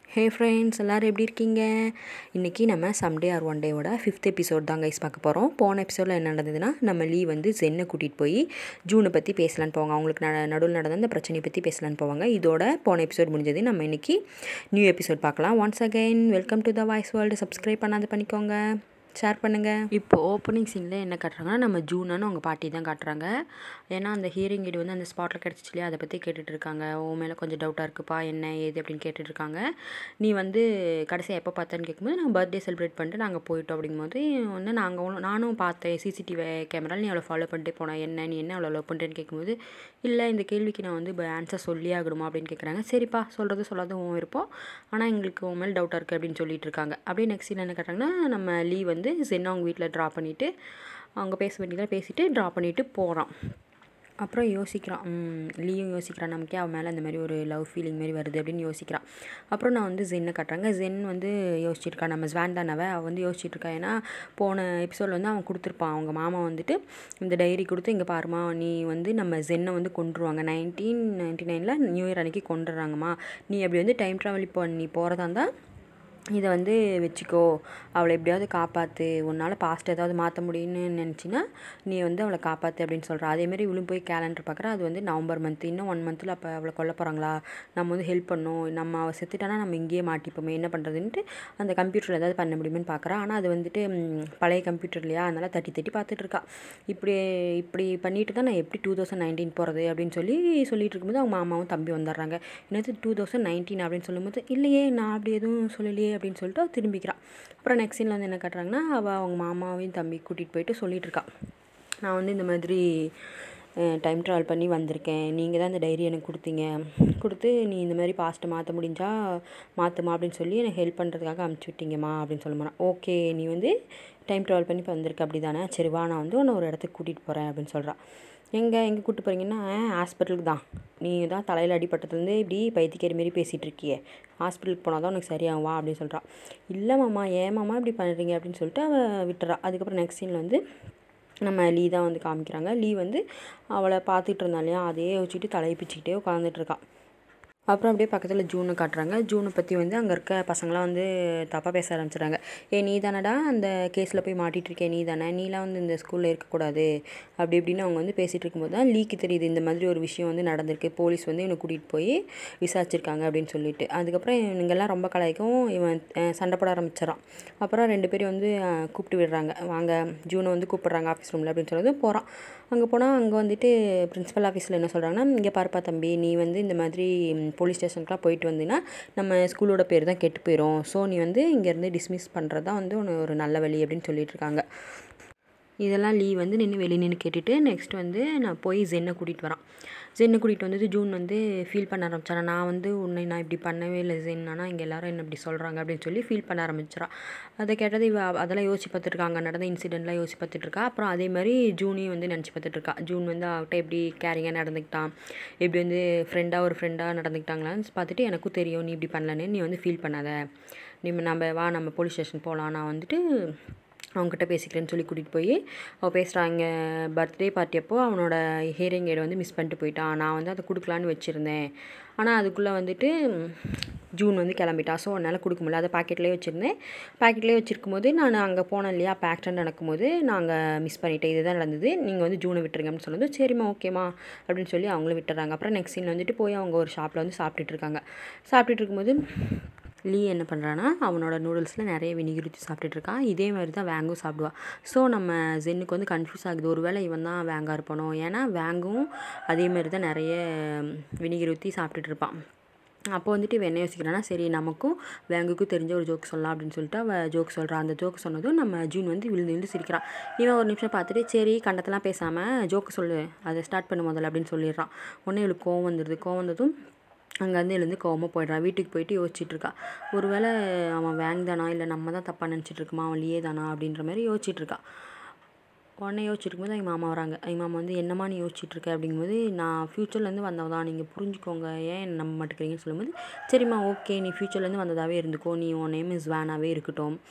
hey friends எல்லோரும் எப்படி இருக்கீங்க இன்றைக்கி நம்ம சம்டே ஆர் ஒன் டேவோட ஃபிஃப்த் எபிசோட் தான் கைஸ் பார்க்க போகிறோம் போன எபிசோடில் என்ன நடந்ததுன்னா நம்ம லீ வந்து ஜென்னை கூட்டிகிட்டு போய் ஜூனை பற்றி பேசலான்னு போவாங்க அவங்களுக்கு நட நடுவில் நடந்த அந்த பிரச்சனையை பற்றி பேசலான்னு போவாங்க இதோட போன எபிசோட் முடிஞ்சது நம்ம இன்றைக்கி நியூ எபிசோட் பார்க்கலாம் once again welcome to the voice world subscribe பண்ணாத பண்ணிக்கோங்க ஷேர் பண்ணுங்கள் இப்போ ஓப்பனிங் சீனில் என்ன காட்டுறாங்கன்னா நம்ம ஜூனான்னு அவங்க பாட்டி தான் காட்டுறாங்க ஏன்னா அந்த ஹியரிங் எய்டு வந்து அந்த ஸ்பாட்டில் கிடச்சிச்சு இல்லையா அதை பற்றி கேட்டுட்டு இருக்காங்க உன் மேலே கொஞ்சம் டவுட்டாக இருக்குப்பா என்ன ஏது அப்படின்னு கேட்டுட்டு இருக்காங்க நீ வந்து கடைசியாக எப்போ பார்த்தேன்னு கேட்கும்போது நான் பர்த்டே செலிப்ரேட் பண்ணிட்டு நாங்கள் போயிட்டோம் அப்படிங்கும்போது வந்து நாங்கள் நானும் பார்த்தேன் சிசிடிவி கேமராவில் நீ அவ்வளோ ஃபாலோ பண்ணிட்டே போனேன் என்ன நீ என்ன அவ்வளோ லவ் பண்ணுறேன்னு கேட்கும்போது இல்லை இந்த கேள்விக்கு நான் வந்து ஆன்சர் சொல்லி ஆகணுமா அப்படின்னு கேட்குறாங்க சரிப்பா சொல்கிறது சொல்லாத உன் இருப்போம் ஆனால் எங்களுக்கு உன் மேலே டவுட்டாக இருக்குது அப்படின்னு சொல்லிட்டு இருக்காங்க அப்படியே நெக்ஸ்ட் என்ன கேட்டாங்கன்னா நம்ம லீ வந்து சென்னை அவங்க வீட்டில் ட்ரா பண்ணிவிட்டு அவங்க பேச வேண்டியதெல்லாம் பேசிவிட்டு ட்ரா பண்ணிவிட்டு போகிறான் அப்புறம் யோசிக்கிறான் லீயும் யோசிக்கிறான் நமக்கே அவன் மேலே அந்த மாதிரி ஒரு லவ் ஃபீலிங் மாதிரி வருது அப்படின்னு யோசிக்கிறான் அப்புறம் நான் வந்து ஜென்னை காட்டுறாங்க ஜென் வந்து யோசிச்சிருக்கான் நம்ம ஸ்வான் தானவ அவள் வந்து யோசிச்சிட்ருக்கா ஏன்னா போன எபிசோடில் வந்து அவன் கொடுத்துருப்பான் அவங்க மாமா வந்துட்டு இந்த டைரி கொடுத்து இங்கே பாருமா நீ வந்து நம்ம ஜென்னை வந்து கொண்டுருவாங்க நைன்டீன் நைன்டி நைனில் நியூ இயர் அன்றைக்கி கொண்டுறாங்கம்மா நீ அப்படி வந்து டைம் ட்ராவல் இப்போ நீ போகிறதா இருந்தால் இதை வந்து வச்சுக்கோ அவளை எப்படியாவது காப்பாற்று உன்னால் பாஸ்ட் ஏதாவது மாற்ற முடியும்னு நினச்சின்னா நீ வந்து அவளை காப்பாற்று அப்படின்னு சொல்கிறா அதேமாரி இவளும் போய் கேலண்டர் பார்க்குறா அது வந்து நவம்பர் மந்த் இன்னும் ஒன் மந்த்தில் அப்போ அவளை கொல்ல போகிறாங்களா நம்ம வந்து ஹெல்ப் பண்ணணும் நம்ம அவள் செத்துட்டானா நம்ம இங்கேயே மாட்டிப்போமே என்ன பண்ணுறதுன்ட்டு அந்த கம்ப்யூட்டரில் ஏதாவது பண்ண முடியுமென்னு பார்க்குறா ஆனால் அது வந்துட்டு பழைய கம்ப்யூட்டர் இல்லையா அதனால் தட்டி தட்டி பார்த்துட்டு இருக்கா இப்படி இப்படி பண்ணிட்டு தான் நான் எப்படி டூ தௌசண்ட் நைன்டீன் போகிறது அப்படின்னு சொல்லி சொல்லிட்டு இருக்கும்போது அவங்க மாமாவும் தம்பி வந்துடுறாங்க என்னது டூ தௌசண்ட் நைன்டீன் அப்படின்னு சொல்லும்போது இல்லையே நான் அப்படி எதுவும் சொல்லலையே அப்படின்னு சொல்லிட்டு அவள் திரும்பிக்கிறான் அப்புறம் நெக்ஸ்ட் சீனில் வந்து என்ன காட்டுறாங்கன்னா அவள் அவங்க மாமாவையும் தம்பி கூட்டிகிட்டு போயிட்டு சொல்லிட்டு இருக்கா நான் வந்து இந்த மாதிரி டைம் ட்ராவல் பண்ணி வந்திருக்கேன் நீங்கள் தான் இந்த டைரி எனக்கு கொடுத்தீங்க கொடுத்து நீ இந்த மாதிரி பாஸ்ட்டை மாற்ற முடிஞ்சா மாற்றுமா அப்படின்னு சொல்லி எனக்கு ஹெல்ப் பண்ணுறதுக்காக அமுச்சு விட்டீங்கம்மா அப்படின்னு சொல்ல போகிறேன் ஓகே நீ வந்து டைம் ட்ராவல் பண்ணி இப்போ வந்திருக்க அப்படி தானே சரி வா நான் வந்து உன்னை ஒரு இடத்துக்கு கூட்டிகிட்டு போகிறேன் அப்படின்னு சொல்கிறான் எங்கே எங்கே கூப்பிட்டு போகிறீங்கன்னா ஹாஸ்பிட்டலுக்கு தான் நீ தான் தலையில் அடிப்பட்டதுலேருந்து இப்படி பைத்தியக்காரி மாரி பேசிகிட்டு இருக்கியே ஹாஸ்பிட்டலுக்கு போனால் தான் உனக்கு சரியாகும் வா அப்படின்னு சொல்கிறான் இல்லை மாமா ஏன் மாமா இப்படி பண்ணுறீங்க அப்படின்னு சொல்லிட்டு அவள் விட்டுறா அதுக்கப்புறம் நெக்ஸ்ட் சீனில் வந்து நம்ம லீ தான் வந்து காமிக்கிறாங்க லீ வந்து அவளை பார்த்துட்டு இருந்தா இல்லையா அதையே வச்சுட்டு தலையை பிச்சுக்கிட்டே உட்காந்துட்டு இருக்கான் அப்புறம் அப்படியே பக்கத்தில் ஜூனை காட்டுறாங்க ஜூனை பற்றி வந்து அங்கே இருக்க பசங்களாம் வந்து தப்பாக பேச ஆரம்பிச்சிடுறாங்க ஏ நீ தானடா அந்த கேஸில் போய் மாட்டிகிட்டு இருக்கே நீ தானே நீலாம் வந்து இந்த ஸ்கூலில் இருக்கக்கூடாது அப்படி இப்படின்னு அவங்க வந்து பேசிகிட்டு இருக்கும்போது தான் லீக்கு தெரியுது இந்த மாதிரி ஒரு விஷயம் வந்து நடந்திருக்கு போலீஸ் வந்து இவனை கூட்டிகிட்டு போய் விசாரிச்சிருக்காங்க அப்படின்னு சொல்லிட்டு அதுக்கப்புறம் இவங்கெல்லாம் ரொம்ப கலாய்க்கும் இவன் சண்டை போட ஆரம்பிச்சிடறான் அப்புறம் ரெண்டு பேரும் வந்து கூப்பிட்டு விடுறாங்க வாங்க ஜூனை வந்து கூப்பிட்றாங்க ஆஃபீஸ் ரூமில் அப்படின்னு சொல்லி போகிறான் அங்கே போனால் அங்கே வந்துட்டு பிரின்ஸிபல் ஆஃபீஸில் என்ன சொல்கிறாங்கன்னா இங்கே பாருப்பா தம்பி நீ வந்து இந்த மாதிரி போலீஸ் ஸ்டேஷனுக்குலாம் போயிட்டு வந்தீங்கன்னா நம்ம ஸ்கூலோட பேர் தான் கெட்டு போயிடும் ஸோ நீ வந்து இங்கேருந்து டிஸ்மிஸ் பண்ணுறது தான் வந்து ஒன்று ஒரு நல்ல வழி அப்படின்னு சொல்லிட்டு இருக்காங்க இதெல்லாம் லீவ் வந்து நின்று வெளியே நின்று கேட்டுட்டு நெக்ஸ்ட் வந்து நான் போய் ஜென்னை கூட்டிகிட்டு வரான் ஜென்னை கூட்டிகிட்டு வந்தது ஜூன் வந்து ஃபீல் பண்ண ஆரம்பிச்சாரா நான் வந்து உன்னை நான் இப்படி பண்ணவே இல்லை ஜென் ஆனால் இங்கே எல்லாரும் என்ன இப்படி சொல்கிறாங்க அப்படின்னு சொல்லி ஃபீல் பண்ண ஆரம்பிச்சிடா அதை கேட்டது இவ அதெல்லாம் யோசிச்சு பார்த்துட்ருக்காங்க நடந்த இன்சிடெண்ட்லாம் யோசிச்சு பார்த்துட்ருக்கா அப்புறம் அதே மாதிரி ஜூனையும் வந்து நினச்சி பார்த்துட்ருக்கா ஜூன் வந்து அவர்கிட்ட எப்படி கேரிங்காக நடந்துக்கிட்டான் எப்படி வந்து ஃப்ரெண்டாக ஒரு ஃப்ரெண்டாக நடந்துக்கிட்டாங்களான்னு பார்த்துட்டு எனக்கும் தெரியும் நீ இப்படி பண்ணலன்னு நீ வந்து ஃபீல் பண்ணாத நீ நம்ம வா நம்ம போலீஸ் ஸ்டேஷன் போகலாம் நான் வந்துட்டு அவங்ககிட்ட பேசிக்கிறேன்னு சொல்லி கூட்டிகிட்டு போய் அவள் பேசுகிறாங்க பர்த்டே பார்ட்டி அப்போ அவனோட ஹியரிங் எய்டை வந்து மிஸ் பண்ணிட்டு போயிட்டான் நான் வந்து அதை கொடுக்கலான்னு வச்சுருந்தேன் ஆனால் அதுக்குள்ளே வந்துட்டு ஜூன் வந்து கிளம்பிட்டா ஸோ என்னால் கொடுக்க முடியல அதை பாக்கெட்லேயே வச்சுருந்தேன் பாக்கெட்லேயே வச்சுருக்கும் போது நான் அங்கே போனேன் இல்லையா அப்போ ஆக்சிடென்ட் நடக்கும்போது நாங்கள் மிஸ் பண்ணிட்டேன் இதுதான் நடந்தது நீங்கள் வந்து ஜூனை விட்டுருங்க அப்படின்னு சொன்னது சரிம்மா ஓகேம்மா அப்படின்னு சொல்லி அவங்களும் விட்டுறாங்க அப்புறம் நெக்ஸ்ட் சீனில் வந்துட்டு போய் அவங்க ஒரு ஷாப்பில் வந்து சாப்பிட்டுட்டு இருக்காங்க சாப்பிட்டுட்டு இருக்கும்போது லீ என்ன பண்ணுறான்னா அவனோட நூடுல்ஸில் நிறைய வினிகர் ஊற்றி சாப்பிட்டுட்ருக்கான் இதே மாதிரி தான் வேங்கும் சாப்பிடுவான் ஸோ நம்ம ஜென்னுக்கு வந்து கன்ஃபியூஸ் ஆகுது ஒரு வேளை இவன் தான் வேங்காக இருப்பானோ ஏன்னா வேங்கும் அதே மாதிரி தான் நிறைய வினிகர் ஊற்றி சாப்பிட்டுட்டு இருப்பான் அப்போ வந்துட்டு இவன் என்ன யோசிக்கிறான்னா சரி நமக்கும் வேங்குக்கும் தெரிஞ்ச ஒரு ஜோக் சொல்லலாம் அப்படின்னு சொல்லிட்டு அவள் ஜோக் சொல்கிறான் அந்த ஜோக் சொன்னதும் நம்ம ஜூன் வந்து விழுந்து விழுந்து சிரிக்கிறான் இவன் ஒரு நிமிஷம் பார்த்துட்டு சரி கண்டத்தெல்லாம் பேசாமல் ஜோக்கு சொல்லு அதை ஸ்டார்ட் பண்ண முதல்ல அப்படின்னு சொல்லிடுறான் உடனே இவளுக்கு கோவம் வந்துடுது கோவம் வந்ததும் அங்கேருந்து எழுந்து கோவமாக போயிடுறான் வீட்டுக்கு போயிட்டு யோசிச்சுட்ருக்கா ஒரு வேளை அவன் வேங் தானா இல்லை நம்ம தான் தப்பாக நினச்சிட்ருக்குமா அவன் லியே தானா அப்படின்ற மாதிரி யோசிச்சுட்ருக்கா உடனே யோசிச்சுருக்கும்போது எங்கள் மாமா வராங்க எங்கள் மாமா வந்து என்னம்மா நீ யோசிச்சுட்ருக்க அப்படிங்கும்போது நான் ஃப்யூச்சர்லேருந்து வந்தவ தான் நீங்கள் புரிஞ்சுக்கோங்க ஏன் என்ன நம்ப மாட்டேங்கிறீங்கன்னு சொல்லும்போது சரிம்மா ஓகே நீ ஃப்யூச்சர்லேருந்து வந்ததாகவே இருந்துக்கோ நீ உன் நேம் இஸ் வேனாகவே இருக்கட்டும்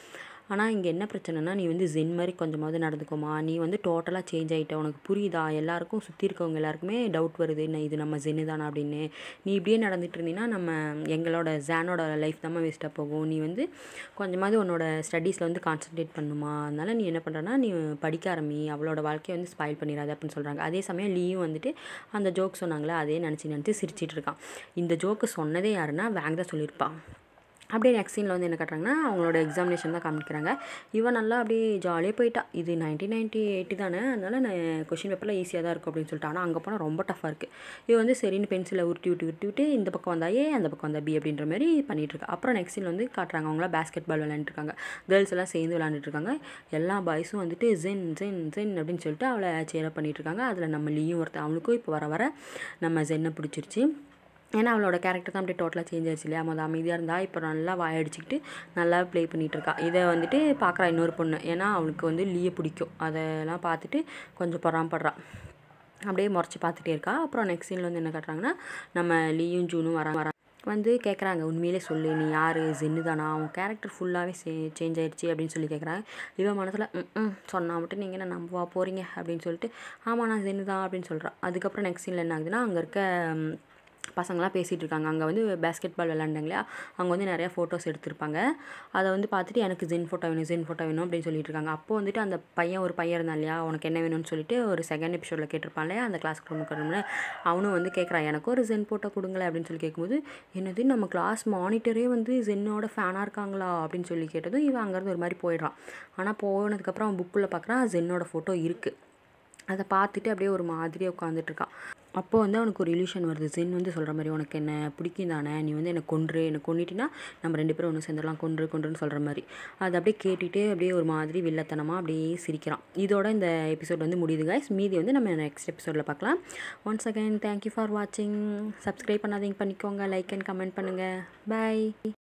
ஆனால் இங்கே என்ன பிரச்சனைனா நீ வந்து ஜென் மாதிரி கொஞ்சமாவது நடந்துக்கோமா நீ வந்து டோட்டலாக சேஞ்ச் ஆகிட்ட உனக்கு புரியுதா எல்லாருக்கும் சுற்றி இருக்கவங்க எல்லாருக்குமே டவுட் வருது என்ன இது நம்ம ஜென்னு தானா அப்படின்னு நீ இப்படியே நடந்துட்டு இருந்தீங்கன்னா நம்ம எங்களோட ஜானோட லைஃப் தான் வேஸ்ட்டாக போகும் நீ வந்து கொஞ்சமாவது உன்னோட ஸ்டடீஸில் வந்து கான்சென்ட்ரேட் பண்ணுமா அதனால் நீ என்ன பண்ணுறனா நீ படிக்க ஆரம்பி அவளோட வாழ்க்கையை வந்து ஸ்பாயில் பண்ணிடாத அப்படின்னு சொல்கிறாங்க அதே சமயம் லீயும் வந்துட்டு அந்த ஜோக் சொன்னாங்களே அதே நினச்சி நினச்சி சிரிச்சிட்டு இருக்கான் இந்த ஜோக்கு சொன்னதே யாருன்னா வேங் தான் சொல்லியிருப்பான் அப்படியே நெக்ஸ்ட் சீனில் வந்து என்ன காட்டுறாங்கன்னா அவங்களோட எக்ஸாமினேஷன் தான் காமிக்கிறாங்க இவன் நல்லா அப்படியே ஜாலியாக போயிட்டா இது நைன்டீன் நைன்ட்டி எயிட்டி தானே அதனால் நான் கொஷின் பேப்பரில் ஈஸியாக தான் இருக்கும் அப்படின்னு சொல்லிட்டு ஆனால் அங்கே போனால் ரொம்ப டஃப்பாக இருக்குது இவன் வந்து சரின்னு பென்சிலை உருட்டி விட்டு உருட்டி விட்டு இந்த பக்கம் வந்தா ஏ அந்த பக்கம் வந்தா பி அப்படின்ற மாதிரி பண்ணிட்டு இருக்கா அப்புறம் நெக்ஸ்ட் சீன் வந்து காட்டுறாங்க அவங்களாம் பேஸ்கெட் பால் விளையாண்டுருக்காங்க கேர்ள்ஸ் எல்லாம் சேர்ந்து விளையாண்டுட்டு இருக்காங்க எல்லா பாய்ஸும் வந்துட்டு ஜென் ஜென் ஜென் அப்படின்னு சொல்லிட்டு அவளை சேரப் பண்ணிட்டு இருக்காங்க அதில் நம்ம லீயும் ஒருத்தன் அவளுக்கும் இப்போ வர வர நம்ம ஜென்னை பிடிச்சிருச்சு ஏன்னா அவளோட கேரக்டர் தான் அப்படியே டோட்டலாக சேஞ்ச் ஆயிடுச்சு இல்லையா மொதல் அமைதியாக இருந்தா இப்போ நல்லா வாயடிச்சிக்கிட்டு நல்லா ப்ளே பண்ணிகிட்டு இருக்கா இதை வந்துட்டு பார்க்குறா இன்னொரு பொண்ணு ஏன்னா அவளுக்கு வந்து லீயை பிடிக்கும் அதெல்லாம் பார்த்துட்டு கொஞ்சம் பொறாமப்படுறா அப்படியே முறைச்சி பார்த்துட்டே இருக்கா அப்புறம் நெக்ஸ்ட் சீனில் வந்து என்ன காட்டுறாங்கன்னா நம்ம லீயும் ஜூனும் வர வர வந்து கேட்குறாங்க உண்மையிலே சொல்லு நீ யார் ஜென்னு தானா அவன் கேரக்டர் ஃபுல்லாகவே சே சேஞ்ச் ஆயிடுச்சு அப்படின்னு சொல்லி கேட்குறாங்க இவன் மனசில் ம் சொன்னால் மட்டும் நீங்கள் என்ன நம்பவா போகிறீங்க அப்படின்னு சொல்லிட்டு ஆமாம் நான் ஜென்னு தான் அப்படின்னு சொல்கிறான் அதுக்கப்புறம் நெக்ஸ்ட் சீனில் என்ன ஆகுதுன்னா அங்கே இருக்க ம், பசங்களாம் பேசிகிட்டு இருக்காங்க அங்கே வந்து பேஸ்கெட் பால் விளாண்டாங்க இல்லையா அங்கே வந்து நிறையா ஃபோட்டோஸ் எடுத்திருப்பாங்க அதை வந்து பார்த்துட்டு எனக்கு ஜென் ஃபோட்டோ வேணும் ஜென் ஃபோட்டோ வேணும் அப்படின்னு சொல்லிட்டு இருக்காங்க அப்போ வந்துட்டு அந்த பையன் ஒரு பையன் இருந்தான் இல்லையா உனக்கு என்ன வேணும்னு சொல்லிட்டு ஒரு செகண்ட் எபிசோடில் கேட்டிருப்பான் இல்லையா அந்த கிளாஸ் ரூமுக்கு அவனும் வந்து கேட்குறான் எனக்கு ஒரு ஜென் ஃபோட்டோ கொடுங்களேன் அப்படின்னு சொல்லி கேட்கும்போது என்னது நம்ம கிளாஸ் மானிட்டரே வந்து ஜென்னோட ஃபேனாக இருக்காங்களா அப்படின்னு சொல்லி கேட்டதும் இவன் அங்கேருந்து ஒரு மாதிரி போயிடுறான் ஆனால் போனதுக்கப்புறம் அவன் புக்கில் பார்க்குறான் ஜென்னோட ஃபோட்டோ இருக்குது அதை பார்த்துட்டு அப்படியே ஒரு மாதிரியாக உட்காந்துட்டு இருக்கான் அப்போ வந்து அவனுக்கு ஒரு இல்யூஷன் வருது ஜென் வந்து சொல்கிற மாதிரி உனக்கு என்ன பிடிக்கும் தானே நீ வந்து என்னை கொன்று என்னை கொன்னிட்டினா நம்ம ரெண்டு பேரும் ஒன்று சேர்ந்துடலாம் கொன்று கொன்றுன்னு சொல்கிற மாதிரி அதை அப்படியே கேட்டுட்டு அப்படியே ஒரு மாதிரி வில்லத்தனமாக அப்படியே சிரிக்கிறான் இதோட இந்த எபிசோட் வந்து முடியுது guys மீதி வந்து நம்ம நெக்ஸ்ட் எபிசோடில் பார்க்கலாம் ஒன்ஸ் அகைன் தேங்க்யூ ஃபார் வாட்சிங் சப்ஸ்கிரைப் பண்ணாதீங்க பண்ணிக்கோங்க லைக் அண்ட் கமெண்ட் பண்ணுங்கள் பை